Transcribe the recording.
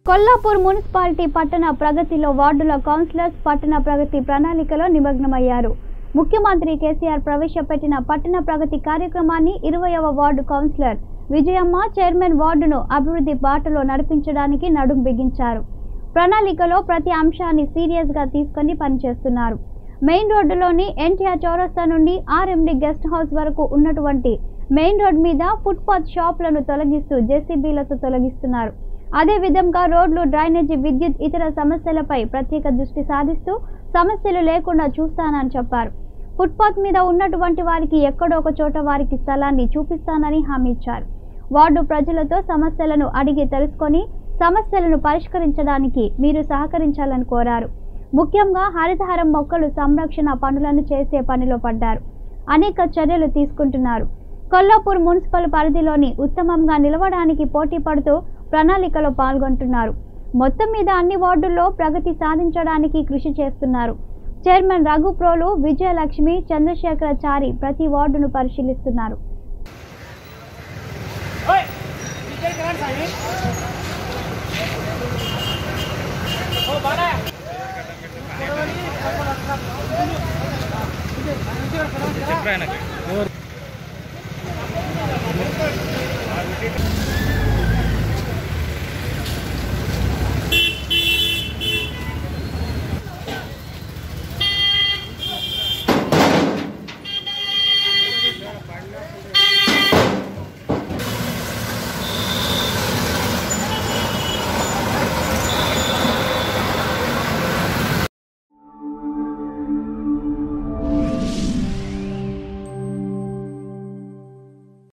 Kollapur municipality పట్టణ ప్రగతిలో వార్డుల కౌన్సిలర్స్ పట్టణ ప్రగతి ప్రణాళికలో నిమగ్నమయ్యారు ముఖ్యమంత్రి కేసీఆర్ ప్రవేశపెట్టిన పట్టణ ప్రగతి కార్యక్రమాన్ని ఇరవయవ వార్డు కౌన్సిలర్ విజయమ్మ చైర్మన్ వార్డును అభివృద్ధి బాటలో నడిపించడానికి నడుం బిగించారు ప్రణాళికలో ప్రతి అంశాన్ని సీరియస్ గా తీసుకొని పనిచేస్తున్నారు మెయిన్ రోడ్డులోని ఎన్టీఆర్ చౌరస్తా నుండి ఆర్ఎండి గెస్ట్ హౌస్ వరకు ఉన్నటువంటి మెయిన్ రోడ్ మీద ఫుట్పాత్ షాపులను తొలగిస్తూ జేసీబీలతో తొలగిస్తున్నారు అదే విధంగా రోడ్లు డ్రైనేజీ విద్యుత్ ఇతర సమస్యలపై ప్రత్యేక దృష్టి సాధిస్తూ సమస్యలు లేకుండా చూస్తానని చెప్పారు ఫుట్పాత్ మీద ఉన్నటువంటి వారికి ఎక్కడో ఒక చోట వారికి స్థలాన్ని చూపిస్తానని హామీ ఇచ్చారు వార్డు ప్రజలతో సమస్యలను అడిగి తెలుసుకొని సమస్యలను పరిష్కరించడానికి మీరు సహకరించాలని కోరారు ముఖ్యంగా హరితహారం మొక్కలు సంరక్షణ పనులను చేసే పనిలో పడ్డారు అనేక చర్యలు తీసుకుంటున్నారు కొల్లాపూర్ మున్సిపల్ పరిధిలోని ఉత్తమంగా నిలవడానికి పోటీ పడుతూ ప్రణాళికలో పాల్గొంటున్నారు మొత్తం మీద అన్ని వార్డుల్లో ప్రగతి సాధించడానికి కృషి చేస్తున్నారు చైర్మన్ రఘు ప్రోలు విజయలక్ష్మి చంద్రశేఖరాచారి ప్రతి వార్డును పరిశీలిస్తున్నారు ఓయ్ ఇక్కడికి రండి సాయి ఓ బాగా చెప్పరా ఆయనకి